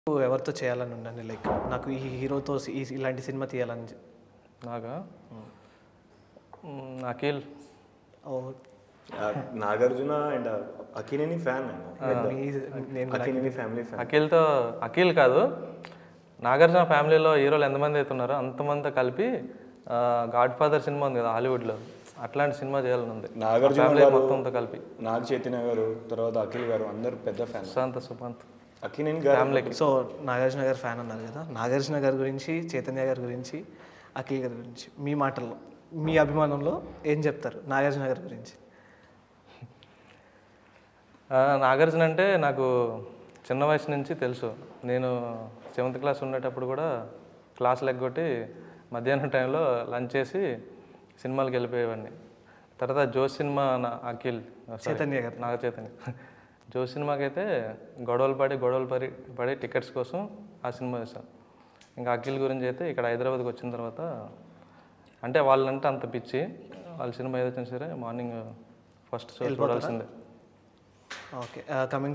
ఎవరితో చేయాలని ఉండండి లైక్ నాకు ఈ హీరోతో ఈ ఇలాంటి సినిమా తీయాలని చె- నాగా మ్, అఖిల్ ఓ ఆ, నాగార్జున అండ్ అఖినేని ఫ్యాన్ మీ- నేను అఖినేని ఫ్యామిలీ ఫ్యాన్ అఖిల్తో అఖిల్ కాదు నాగార్జున ఫ్యామిలీలో హీరోలు ఎంతమంది అవుతున్నారో అంతమందితో కలిపి గాడ్ ఫాదర్ సినిమా ఉంది కదా హాలీవుడ్లో అట్లాంటి సినిమా చేయాలని ఉంది నాగార్జున ఫ్యామిలీ గారు మొత్తంతో కలిపి నాగ చైతన్య గారు తర్వాత అఖిల్ గారు అందరు పెద్ద ఫ్యాన్ సుశాంత్ సుమంత్ అఖినేని గారు ఫ్యామిలీకి సో నాగార్జున గారు ఫ్యాన్ అన్నారు కదా నాగార్జున గారి గురించి చైతన్య గారి గురించి అఖిల్ గారి గురించి మీ మాటల్లో మీ అభిమానంలో ఏం చెప్తారు నాగార్జున గారి గురించి ఆ, నాగార్జున అంటే నాకు చిన్న వయసు నుంచి తెలుసు నేను సెవెంత్ క్లాస్ ఉండేటప్పుడు కూడా క్లాసులు ఎగ్గొట్టి మధ్యాహ్నం టైంలో లంచ్ చేసి సినిమాలకు వెళ్ళిపోయేవాడిని తర్వాత జోస్ సినిమా నా అఖిల్ sorry, చైతన్య గారు. నాగ చైతన్య జోస్ సినిమాకి అయితే గొడవలు పడి గొడవలు పడి పడి టికెట్స్ కోసం ఆ సినిమా చూసాను ఇంకా అఖిల్ గురించి అయితే ఇక్కడ హైదరాబాద్కి వచ్చిన తర్వాత అంటే వాళ్ళంటే అంత పిచ్చి వాళ్ళ సినిమా ఏదో వచ్చినా సరే మార్నింగ్ ఫస్ట్ షో చూడాల్సిందే ఓకే కమింగ్